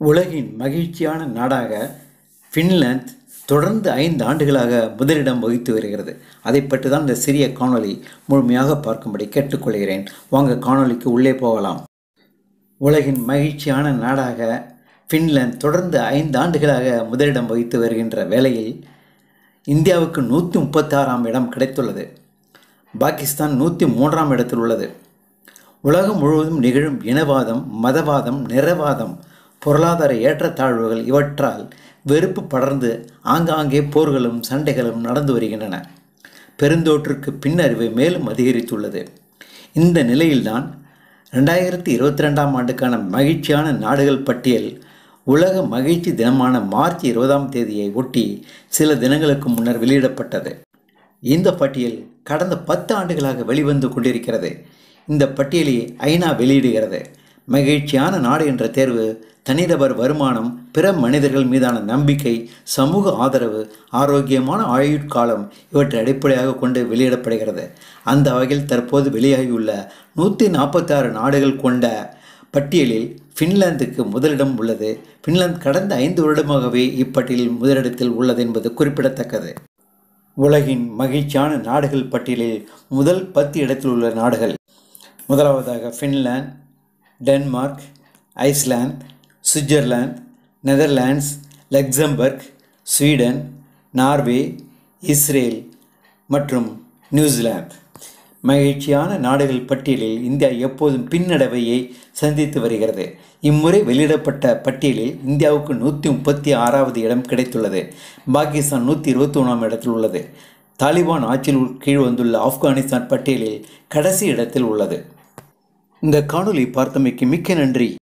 உலகின் மகிழ்ச்சியான நாடாக ஃபின்லாந்து தொடர்ந்து ஐந்து ஆண்டுகளாக முதலிடம் வகித்து வருகிறது அதை பற்றி தான் இந்த சிறிய காணொளி முழுமையாக பார்க்கும்படி கேட்டுக்கொள்கிறேன் வாங்க காணொளிக்கு உள்ளே போகலாம் உலகின் மகிழ்ச்சியான நாடாக ஃபின்லாந்து தொடர்ந்து ஐந்து ஆண்டுகளாக முதலிடம் வகித்து வருகின்ற வேளையில் இந்தியாவுக்கு நூற்றி முப்பத்தாறாம் இடம் கிடைத்துள்ளது பாகிஸ்தான் நூற்றி மூன்றாம் இடத்தில் உள்ளது உலகம் முழுவதும் நிகழும் இனவாதம் மதவாதம் நிறவாதம் பொருளாதார ஏற்றத்தாழ்வுகள் இவற்றால் வெறுப்பு படர்ந்து ஆங்காங்கே போர்களும் சண்டைகளும் நடந்து வருகின்றன பெருந்தோற்றுக்கு பின்னர் இவை மேலும் அதிகரித்துள்ளது இந்த நிலையில்தான் ரெண்டாயிரத்தி இருபத்தி ரெண்டாம் ஆண்டுக்கான மகிழ்ச்சியான நாடுகள் பட்டியல் உலக மகிழ்ச்சி தினமான மார்ச் இருபதாம் தேதியை ஒட்டி சில தினங்களுக்கு முன்னர் வெளியிடப்பட்டது இந்த பட்டியல் கடந்த பத்து ஆண்டுகளாக வெளிவந்து கொண்டிருக்கிறது இந்த பட்டியலை ஐநா வெளியிடுகிறது மகிழ்ச்சியான நாடு என்ற தேர்வு தனிநபர் வருமானம் பிற மனிதர்கள் மீதான நம்பிக்கை சமூக ஆதரவு ஆரோக்கியமான ஆயுட்காலம் இவற்றை அடிப்படையாக கொண்டு வெளியிடப்படுகிறது அந்த வகையில் தற்போது வெளியாகியுள்ள நூற்றி நாற்பத்தாறு நாடுகள் கொண்ட பட்டியலில் ஃபின்லாந்துக்கு முதலிடம் உள்ளது ஃபின்லாந்து கடந்த ஐந்து வருடமாகவே இப்பட்டியலில் முதலிடத்தில் உள்ளது என்பது குறிப்பிடத்தக்கது உலகின் மகிழ்ச்சியான நாடுகள் பட்டியலில் முதல் பத்து இடத்தில் உள்ள நாடுகள் முதலாவதாக Finland Denmark Iceland Switzerland Netherlands Luxembourg Sweden Norway Israel மற்றும் நியூசிலாந்து மகிழ்ச்சியான நாடுகள் பட்டியலில் இந்தியா எப்போதும் பின்னடைவையை சந்தித்து வருகிறது இம்முறை வெளியிடப்பட்ட பட்டியலில் இந்தியாவுக்கு நூற்றி முப்பத்தி ஆறாவது இடம் கிடைத்துள்ளது பாகிஸ்தான் நூற்றி இருபத்தி ஒன்றாம் இடத்தில் உள்ளது தாலிபான் ஆட்சியில் கீழ் வந்துள்ள ஆப்கானிஸ்தான் பட்டியலில் கடைசி இடத்தில் உள்ளது இந்த காணொளி பார்த்தமைக்கு மிக்க நன்றி